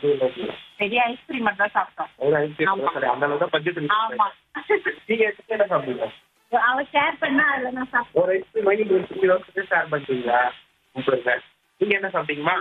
பெரிய ஐஸ்கிரீம் மட்டும் தான் சாப்பிட்டோம் ஒரு ஐஸ்கிரீம் ஆமா. சரி அந்த அளவுக்கு தான் பட்ஜெட் ஆமா நீங்க எத்தனை என்ன சாப்பிடுங்க அவ ஷேர் பண்ணா அதுல நான் சாப்பிட்டேன் ஒரு ஐஸ்கிரீம் வாங்கி ஒரு ஃபிஃப்டி ருபீஸ் ஷேர் பண்ணிட்டீங்களா உங்களுக்கு நீங்க என்ன சாப்பிட்டீங்கம்மா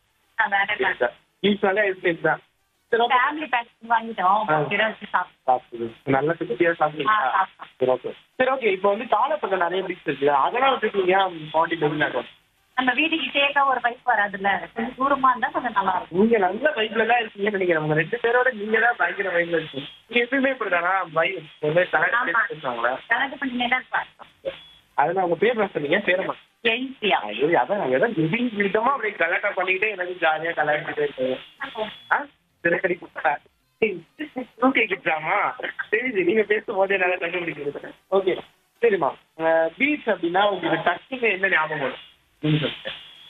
யூஸ்வலாக ஐஸ்கிரீம் தான் சரி ஓகே ஃபேமிலி பேக் வாங்கிட்டோம் ஆ. கிட்ட வச்சு சாப்பிட்டோம் சாப்பிடுது நல்ல திருப்தியாக ஆ, சாப்பிட்டீங்களா சாப்பிட்டோம். சரி ஓகே சரி ஓகே இப்போ வந்து காலப்பக்கம் நிறைய பீச் இருக்குல்ல அதெல்லாம் வச்சுருக்கீங்க பாண்டி பெருநாட்டம் நம்ம வீட்டுக்கு கேட்க ஒரு பைப் வராதுல்ல கொஞ்சம் தூரமா இருந்தா கொஞ்சம் நல்லா இருக்கும் நீங்க நல்ல வைப்ல தான் இருக்கீங்கன்னு நினைக்கிறேன் உங்க ரெண்டு பேரோட நீங்க தான் பயங்கர வைப்ல இருக்கீங்க நீங்க எப்பயுமே இப்படிதானா வைப் ஆமா. கரெக்ட் பேசுவாங்களா கணக்கு பண்ணி தான் பார்த்தோம் அதனால உங்க பேர் என்ன சொன்னீங்க பேரமா எல்சியா ஐயோ அதான் நாங்க ஏதாவது விதி விதமா அப்படியே கலாட்டா பண்ணிக்கிட்டே எனக்கு ஜாலியா கலாட்டிட்டே இருக்கேன் ஆ திருக்கடி குட்டா ஓகே கிட்டாமா சரி சரி நீங்க பேசும்போதே நல்லா கண்டுபிடிக்கிறது ஓகே சரிம்மா பீச் அப்படின்னா உங்களுக்கு டக்குன்னு என்ன ஞாபகம் வரும் நீங்க சொல்லுங்க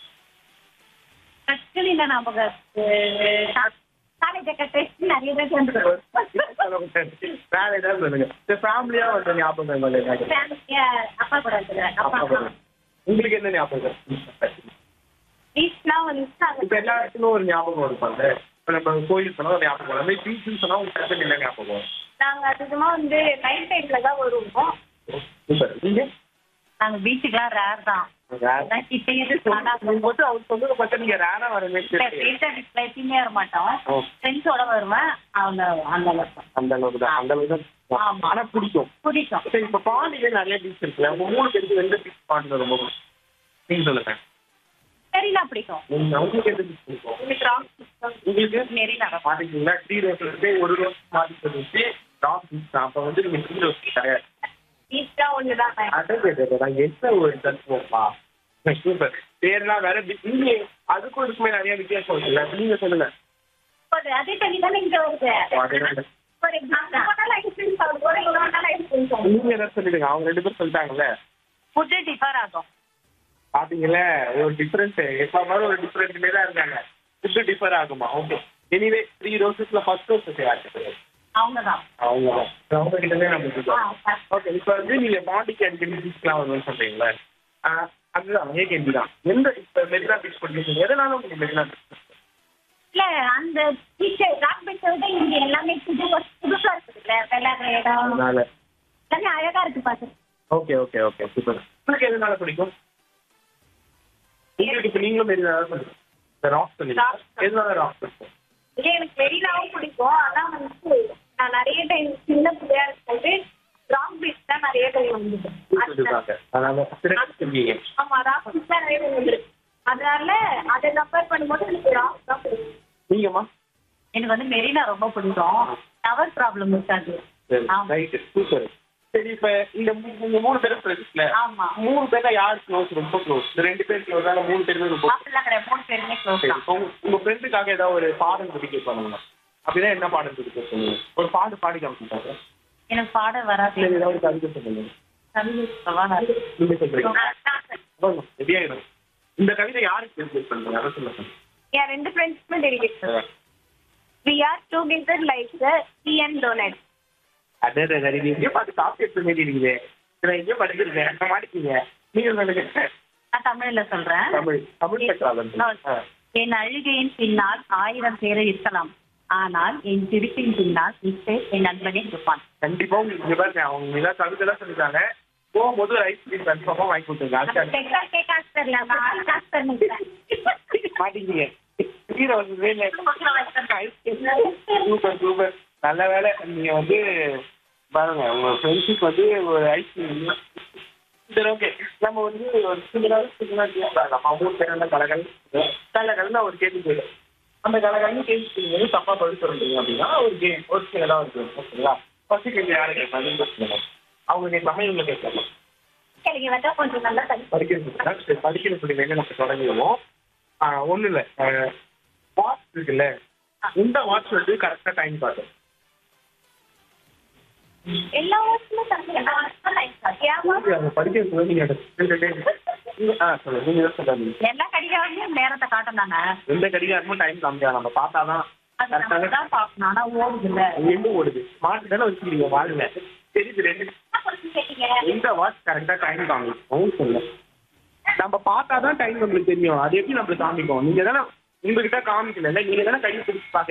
டக்குனு என்ன ஞாபகம் காலேஜ் டெஸ்ட் நிறைய பேர் வந்து வேற ஏதாவது சொல்லுங்க இந்த ஃபேமிலியா வந்து ஞாபகம் ஃபேமிலியா அப்பா கூட இருக்கிறேன் அப்பா அப்பா உங்களுக்கு என்ன ஞாபகம் பீச்லாம் வந்து இப்ப எல்லா இடத்துக்கும் ஒரு ஞாபகம் இருப்பாங்க இப்ப நம்ம கோயில் சொன்னா ஒரு ஞாபகம் வரும் அதே பீச்சுன்னு சொன்னா உங்களுக்கு டக்குன்னு என்ன ஞாபகம் வரும் நாங்க அதிகமா வந்து நைட் டைம்ல தான் வருவோம் சூப்பர் நீங்க நாங்க பீச்சுக்குலாம் ரேர் தான் அதான் கிட்டேயே ஆனா நீங்க மட்டும் அவர் சொன்னதை பார்த்தா நீங்க ரேரா வரவே பேசினே வர மாட்டோம் ஓ. ஃப்ரெண்ட்ஸோட வருவேன் அவங்க அந்த அளவுக்கு தான். அந்த அளவுக்கு தான் அந்த அளவுக்கு தான் ஆமா. ஆனா பிடிக்கும் பிடிக்கும் சரி இப்ப பாண்டியில நிறைய பீச் இருக்குல்ல உங்க மூணு பேருக்கு எந்த பீச் பாண்டில ரொம்ப பிடிக்கும் நீங்க சொல்லுங்க மெரினா பிடிக்கும் நீங்க உங்களுக்கு எந்த பீச் பிடிக்கும் உங்களுக்கு ராக் பிடிக்கும் உங்களுக்கு மெரினா பாத்தீங்களா த்ரீ ரோஸ் இருக்கு ஒரு ரோஸ் மாதிரி சொல்லிட்டு ராக் பீச் தான் அப்ப வந்து நீங்க த்ரீ ரோஸ் கிடையாது பீச் தான் ஒண்ணுதான் அதான் என்ன ஒரு தத்துவம்ப்பா சூப்பர் பேர்லாம் வேற வி- நீங்க அதுக்கும் இதுக்குமே நிறைய வித்தியாசம் இருக்குல்ல நீங்க சொல்லுங்க ஒரு அதே தண்ணி தானே இங்க வருது அதனால ஒரு எக்ஸாம்பிள் ஐஸ்கிரீம் சாப்பிடும் ஒரு இன்னொரு ஐஸ்கிரீம் சாப்பிடும் நீங்க ஏதாவது சொல்லிடுங்க அவங்க ரெண்டு பேரும் சொல்லிட்டாங்கல்ல ஃபுட்டு டிஃபர் ஆகும் பாத்தீங்களா ஒரு டிஃபரன்ஸ் எப்ப மாதிரி ஒரு டிஃபரன்ஸ்மே தான் இருக்காங்க ஃபுட்டு டிஃபர் ஆகுமா ஓகே எனிவே த்ரீ ரோசஸ்ல ஃபர்ஸ்ட் ரோசஸ் யாருக்கு அவங்க தான் அவங்க தான் அவங்க கிட்ட தான் நம்ம ஓகே இப்போ வந்து நீங்க பாண்டிக்கு அடிக்கடி பீச்லாம் வரும்னு சொல்றீங்களா ஆஹ் அதுதான் அதே கேள்வி தான் எந்த இப்போ மெரினா பீச் படிக்கிறீங்க எதனால உங்களுக்கு மெரினா பீச் இல்ல அந்த பீச் ராக் பீச்சை விட இங்க எல்லாமே புது புதுசா இருக்குதுல்ல விளையாடுற இடம் அதனால எல்லாமே அழகா இருக்கு பாத்து ஓகே ஓகே ஓகே சூப்பர் உங்களுக்கு எதனால பிடிக்கும் உங்களுக்கு இப்போ நீங்களும் மெரினா தான் சொல்லுங்க இந்த ராக் சொல்லுங்க எதனால ராக் பிடிக்கும் இதே எனக்கு மெரினாவும் பிடிக்கும் ஆனா வந்து நான் நிறைய டைம் சின்ன பிள்ளையா இருக்கும்போது ராக் பீச் தான் நிறைய டைம் வந்தது சொல்லிருக்காங்க அதனால சிறப்பு சொல்வீங்க ஆமா ராக் பீச் தான் நிறைய டைம் வந்துருக்கு அதனால அதை கம்பேர் பண்ணும்போது எனக்கு ராக் தான் பிடிக்கும் நீங்கம்மா எனக்கு வந்து மெரினா ரொம்ப பிடிக்கும் டவர் ப்ராப்ளம் இருக்காது சரி ஆமா. ரைட்டு சூப்பர் சரி இப்போ இந்த மூ- நீங்க மூணு பேரும் ஃப்ரெண்ட்ஸ்ல ஆமா மூணு பேர்ல யார் க்ளோஸ் ரொம்ப க்ளோஸ் இந்த ரெண்டு பேர் க்ளோஸ் ஆனா மூணு பேருமே ரொம்ப close. அப்படிலாம் கிடையாது மூணு பேருமே க்ளோஸ் சரி தான் உங்க உங்க ஃப்ரெண்டுக்காக ஏதாவது ஒரு பாடம் பிடிக்க பண்ணுங்க அப்படின்னா என்ன பாடம் பிடிக்க சொல்லுங்க ஒரு பாட்டு பாடி காமிச்சிட்டாங்க எனக்கு பாட வராது சரி ஏதாவது ஒரு கவிதை சொல்லுங்க கவிதை சொல்லவா நான்? நீங்க சொல்றீங்க ரெடியாயிடும் இந்த கவிதை யாருக்கு டெடிகேட் பண்றீங்க அதை சொல்லுங்க என் ரெண்டு ஃப்ரெண்ட்ஸ்க்குமே dedicate we are together like the C and donut அதே சரி நீங்க எங்கேயோ பார்த்து காப்பி எடுத்து மாரி இருக்கீங்க நான் எங்கேயோ படிச்சிருக்கேன் என்ன மாட்டிக்கீங்க நீங்க சொல்லுங்க நான் தமிழ்ல சொல்றேன் தமிழ் தமிழ் பெற்றாளன் ஆ. என் அழுகையின் பின்னால் ஆயிரம் பேர் இருக்கலாம் ஆனால் என் சிரிப்பின் பின்னால் இப்போ என் நண்பனே இருப்பான் கண்டிப்பா உங்களுக்கு இங்க பாருங்க அவங்க ஏதாவது கவிதை எல்லாம் சொல்லிட்டாங்க போகும்போது ஒரு ஐஸ்கிரீம் கன்ஃபார்மா வாங்கி கொடுத்துருங்க அதுக்கு டெக்ஸாஸ் கேக் ஆஸ்டர்ல நான் ஆஸ்டர் மாட்டீங்க ஹீரோ வந்து சூப்பர் சூப்பர் நல்ல வேலை நீங்க வந்து பாருங்க உங்க ஃப்ரெண்ட்ஷிப் வந்து ஒரு ஐஸ்கிரீம் சரி ஓகே நம்ம வந்து ஒரு சிமிலர் சிமிலர் நம்ம மூணு பேர் என்ன கலகல் கலகல் நான் ஒரு கேள்வி கேட்குறேன் அந்த கலகல்னு கேள்வி கேட்கும்போது தப்பா பதில் சொல்றீங்க அப்படின்னா ஒரு கேம் ஒரு சிலதா ஒரு கேம் ஓகேங்களா ஃபர்ஸ்ட் கேள்வி யாரை கேட்பாங்க அவங்க கேட்கலாமா இவங்க கேட்கலாமா எனக்கு வந்து கொஞ்சம் நல்லா தண்ணி படிக்கிறது சரி படிக்கிற பிள்ளைங்க நம்ம தொடங்கிடுவோம் ஒன்றும் இல்லை வாட்ச் இருக்குல்ல இந்த வாட்ச் வந்து கரெக்டாக டைம் காட்டும் எல்லா வருஷமும் தண்ணி எல்லா வருஷமும் லைஃப் ஏமா அவங்க படிக்கிறது நீங்கள் அதை ஆ சொல்லுங்க நீங்கள் தான் சொல்லாதீங்க எல்லா கடிகாரமும் நேரத்தை காட்டும் தானே எந்த கடிகாரமும் டைம் காமிக்கா நம்ம பார்த்தா தான் அது நம்ம கரெக்டாக தான் பார்க்கணும் ஆனா ஓடுது இல்ல எங்க ஓடுது ஸ்மார்ட் தானே வச்சுக்கிறீங்க வாழுங்க சரி இது ரெண்டு எந்த வாட்ச் கரெக்டாக டைம் காமிக்கும் சொல்லுங்க நம்ம பார்த்தா தான் டைம் நம்மளுக்கு தெரியும் அது எப்படி நம்மளுக்கு காமிக்கும் நீங்க தானே உங்ககிட்ட காமிக்கல நீங்க தானே கை பிடிச்சி